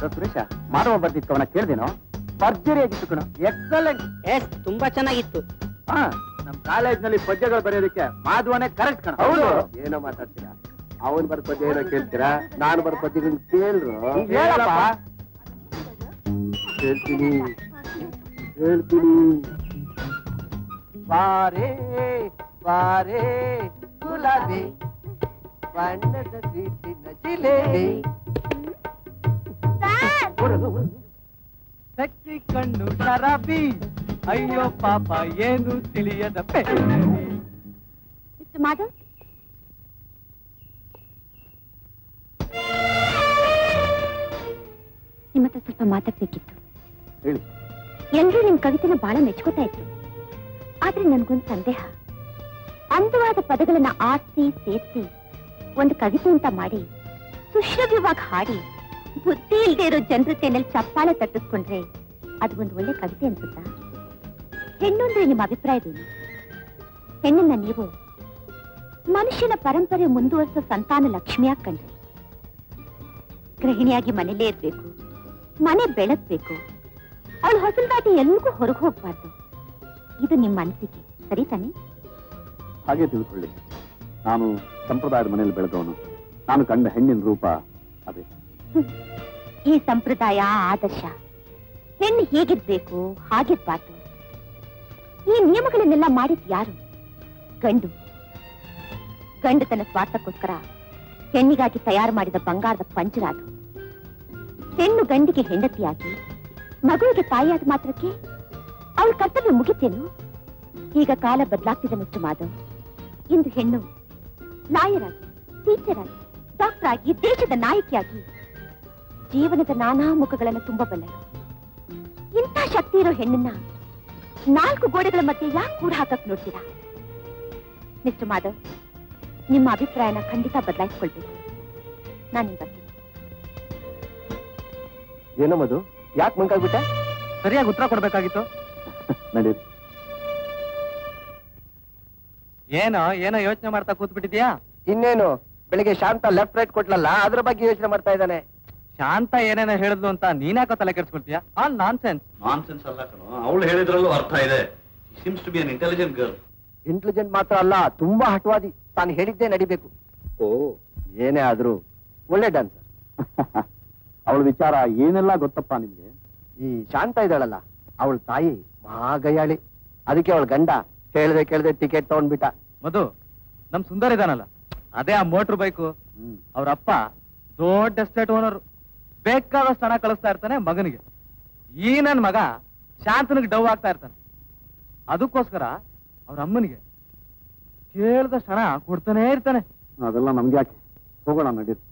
ಸುರೇಶ ಮಾಧವ ಬರ್ದಿದ್ ಕವನ ಕೇಳ್ದೇನೋ ಭರ್ಜರಿ ಆಗಿತ್ತು ಕಣ ಎಕ್ಸಲೆಂಟ್ ಎಸ್ ತುಂಬಾ ಚೆನ್ನಾಗಿತ್ತು ಹಾ ನಮ್ ಕಾಲೇಜ್ನಲ್ಲಿ ಪದ್ಯಗಳು ಬರೆಯೋದಕ್ಕೆ ಮಾಧವನೇ ಕರೆಕ್ಟ್ ಕಣ ಹೌದು ಏನೋ ಮಾತಾಡ್ತೀರಾ ಅವನ್ ಬರ್ ಪದ್ಯ ಏನೋ ಕೇಳ್ತೀರಾ ನಾನು ಬರ್ ಪದ್ಯಗಳನ್ನ ಕೇಳ್ರು ಹೇಳಪ್ಪ ಹೇಳ್ತೀನಿ ಹೇಳ್ತೀನಿ ಬಾರೇ ಬಾರೇ ಗುಲಾಬಿ ಬಣ್ಣದ ಸೀಟಿನ ಜಿಲೇಬಿ ಸಚ್ಚಿ ಕಣ್ಣು ಶರಾಬಿ ಅಯ್ಯೋ ಪಾಪ ಏನು ತಿಳಿಯದ ಮಿಸ್ಟರ್ ಮಾಧವ್ ನಿಮ್ಮ ಹತ್ರ ಸ್ವಲ್ಪ ಮಾತಾಡ್ಬೇಕಿತ್ತು ಹೇಳಿ ಎಲ್ರೂ ನಿಮ್ ಕವಿತೆನ ಬಹಳ ಮೆಚ್ಕೋತಾ ಇದ್ರು ಆದ್ರೆ ನನ್ಗೊಂದು ಸಂದೇಹ ಅಂದವಾದ ಪದಗಳನ್ನ ಆರ್ಸಿ ಸೇರಿಸಿ ಒಂದು ಕವಿತೆ ಅಂತ ಮಾಡಿ ಸುಶ್ರವ್ಯವಾಗಿ ಹಾಡಿ ಬುದ್ಧಿ ಇಲ್ಲದೆ ಇರೋ ಜನರ ಕೈನಲ್ಲಿ ಚಪ್ಪಾಳೆ ತಟ್ಟಿಸ್ಕೊಂಡ್ರೆ ಅದು ಒಂದು ಒಳ್ಳೆ ಕವಿತೆ ಅನ್ಸುತ್ತಾ ಹೆಣ್ಣು ಅಂದ್ರೆ ನಿಮ್ಮ ಅಭಿಪ್ರಾಯವೇನು ಹೆಣ್ಣನ್ನ ನೀವು ಮನುಷ್ಯನ ಪರಂಪರೆ ಮುಂದುವರಿಸೋ ಸಂತಾನ ಲಕ್ಷ್ಮಿಯಾಗಿ ಕಂಡ್ರಿ ಗೃಹಿಣಿಯಾಗಿ ಮನೇಲೇ ಇರ್ಬೇಕು ಮನೆ ಬೆಳಗ್ಬೇಕು ಅವಳು ಹೊಸಲು ದಾಟಿ ಎಲ್ಲಿಗೂ ಹೊರಗೆ ಹೋಗ್ಬಾರ್ದು ಇದು ನಿಮ್ಮ ಮನಸ್ಸಿಗೆ ಸರಿ ತಾನೆ ಹಾಗೆ ತಿಳ್ಕೊಳ್ಳಿ ನಾನು ಸಂಪ್ರದಾಯದ ಮನೆಯಲ್ಲಿ ಬೆಳೆದವನು ನಾನು ಕಂಡ ಹೆಣ್ಣಿನ ರೂಪ ಅದೇ ಈ ಸಂಪ್ರದಾಯ ಆದರ್ಶ ಹೆಣ್ಣು ಹೇಗಿರ್ಬೇಕು ಹಾಗಿರ್ಬಾರ್ದು ಈ ನಿಯಮಗಳನ್ನೆಲ್ಲ ಮಾಡಿದ್ ಯಾರು ಗಂಡು ಗಂಡು ತನ್ನ ಸ್ವಾರ್ಥಕ್ಕೋಸ್ಕರ ಹೆಣ್ಣಿಗಾಗಿ ತಯಾರು ಮಾಡಿದ ಬಂಗಾರದ ಪಂಜರ ಅದು ಹೆಣ್ಣು ಗಂಡಿಗೆ ಹೆಂಡತಿಯಾಗಿ ಮಗುವಿಗೆ ತಾಯಿಯಾದ ಮಾತ್ರಕ್ಕೆ ಅವಳ ಕರ್ತವ್ಯ ಮುಗಿತೇನು ಈಗ ಕಾಲ ಬದಲಾಗ್ತಿದೆ ಮಿಸ್ಟರ್ ಮಾಧವ್ ಇಂದು ಹೆಣ್ಣು ಲಾಯರ್ ಆಗಿ ಟೀಚರ್ ಆಗಿ ಡಾಕ್ಟರ್ ಆಗಿ ದೇಶದ ನಾಯಕಿಯಾಗಿ ಜೀವನದ ನಾನಾ ಮುಖಗಳನ್ನು ತುಂಬಬಲ್ಲರು ಇಂಥ ಶಕ್ತಿ ಇರೋ ಹೆಣ್ಣನ್ನ ನಾಲ್ಕು ಗೋಡೆಗಳ ಮಧ್ಯೆ ಯಾಕೆ ಕೂಡ ಹಾಕಕ್ ನೋಡ್ತೀರಾ ಮಿಸ್ಟರ್ ಮಾಧವ್ ನಿಮ್ಮ ಅಭಿಪ್ರಾಯನ ಖಂಡಿತ ಬದಲಾಯಿಸ್ಕೊಳ್ಬೇಕು ನಾನು ಬರ್ತೀನಿ ಏನೋ ಮಧು ಯಾಕೆ ಮಂಕಾಗ್ಬಿಟ್ಟೆ ಸರಿಯಾಗಿ ಉತ್ತರ ಕೊಡ್ಬೇಕಾಗಿತ್ತು ನಡೀರಿ ಏನೋ ಏನೋ ಯೋಚನೆ ಮಾಡ್ತಾ ಕೂತ್ಬಿಟ್ಟಿದ್ಯಾ ಇನ್ನೇನು ಬೆಳಿಗ್ಗೆ ಶಾಂತ ಲೆಫ್ಟ್ ರೈಟ್ ಕೊಟ್ಲಲ್ಲ ಅದ್ರ ಬಗ್ಗೆ ಯೋಚನೆ ಮಾಡ್ತಾ ಇದ್ದಾನೆ ಶಾಂತ ಏನೇನೋ ಹೇಳಿದ್ಲು ಅಂತ ನೀನ್ಯಾಕೋ ತಲೆ ಕೆಡ್ಸ್ಕೊಳ್ತೀಯ ಆಲ್ ನಾನ್ ಸೆನ್ಸ್ ನಾನ್ಸೆನ್ಸ್ ಅಲ್ಲ ಕಣೋ ಅವಳು ಹೇಳಿದ್ರಲ್ಲೂ ಅರ್ಥ ಇದೆ seems to be an intelligent girl intelligent ಮಾತ್ರ ಅಲ್ಲ ತುಂಬಾ ಹಠವಾದಿ ತಾನು ಹೇಳಿದ್ದೇ ನಡಿಬೇಕು ಓ ಏನೇ ಆದ್ರೂ ಒಳ್ಳೆ ಡ್ಯಾನ್ಸರ್ ಅವಳ ವಿಚಾರ ಏನೆಲ್ಲ ಗೊತ್ತಪ್ಪ ನಿಮ್ಗೆ ಈ ಶಾಂತ ಇದ್ದಾಳಲ್ಲ ಅವಳ ತಾಯಿ ಮಹಾಗಯಾಳಿ ಅದಕ್ಕೆ ಅವಳ ಗಂಡ ಹೇಳ್ದೆ ಕೇಳ್ದೆ ಟಿಕೆಟ್ ತಗೊಂಡ್ಬಿಟ್ಟ ಮಧು ನಮ್ ಸುಂದರ್ ಇದಾನಲ್ಲ ಅದೇ ಆ ಮೋಟ್ರ್ ಬೈಕು ಹ್ಮ್ ಅವ್ರ ಅಪ್ಪ ದೊಡ್ಡ ಎಸ್ಟೇಟ್ ಓನರ್ ಬೇಕಾದಷ್ಟು ಹಣ ಕಳಿಸ್ತಾ ಇರ್ತಾನೆ ಮಗನಿಗೆ ಈ ನನ್ ಮಗ ಶಾಂತನಿಗೆ ಡವ್ ಆಗ್ತಾ ಇರ್ತಾನೆ ಅದಕ್ಕೋಸ್ಕರ ಅವ್ರ ಅಮ್ಮನಿಗೆ ಕೇಳ್ದಷ್ಟು ಹಣ ಕೊಡ್ತಾನೆ ಇರ್ತಾನೆ ಅದೆಲ್ಲ ನಮ್ಗೆ ಯಾಕೆ ಹೋಗೋಣ ನಡೀರಿ